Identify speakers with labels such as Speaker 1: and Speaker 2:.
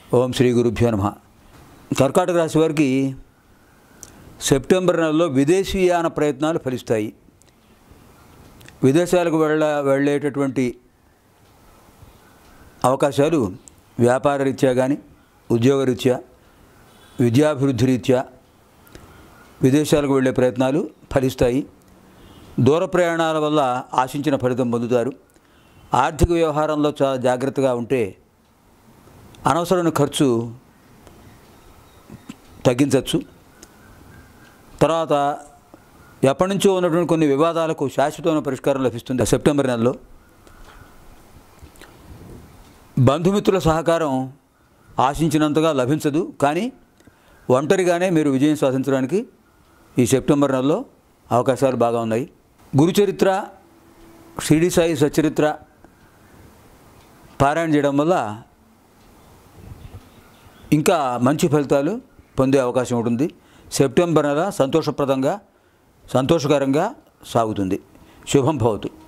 Speaker 1: ఓం శ్రీ గురుభ్యో నమ కర్కాటక రాశి వారికి సెప్టెంబర్ నెలలో విదేశీయాన ప్రయత్నాలు ఫలిస్తాయి విదేశాలకు వెళ్ళ వెళ్ళేటటువంటి అవకాశాలు వ్యాపార రీత్యా కానీ ఉద్యోగరీత్యా విద్యాభివృద్ధి రీత్యా విదేశాలకు వెళ్ళే ప్రయత్నాలు ఫలిస్తాయి దూర ప్రయాణాల వల్ల ఆశించిన ఫలితం పొందుతారు ఆర్థిక వ్యవహారంలో చాలా జాగ్రత్తగా ఉంటే అనవసరమైన ఖర్చు తగ్గించవచ్చు తర్వాత ఎప్పటి నుంచో ఉన్నటువంటి కొన్ని వివాదాలకు శాశ్వతమైన పరిష్కారం లభిస్తుంది సెప్టెంబర్ నెలలో బంధుమిత్రుల సహకారం ఆశించినంతగా లభించదు కానీ ఒంటరిగానే మీరు విజయం సాధించడానికి ఈ సెప్టెంబర్ నెలలో అవకాశాలు బాగా ఉన్నాయి గురుచరిత్ర షిరిడి సాయి సచరిత్ర పారాయణ చేయడం వల్ల ఇంకా మంచి ఫలితాలు పొందే అవకాశం ఉంటుంది సెప్టెంబర్ నెల సంతోషప్రదంగా సంతోషకరంగా సాగుతుంది శుభం భవతు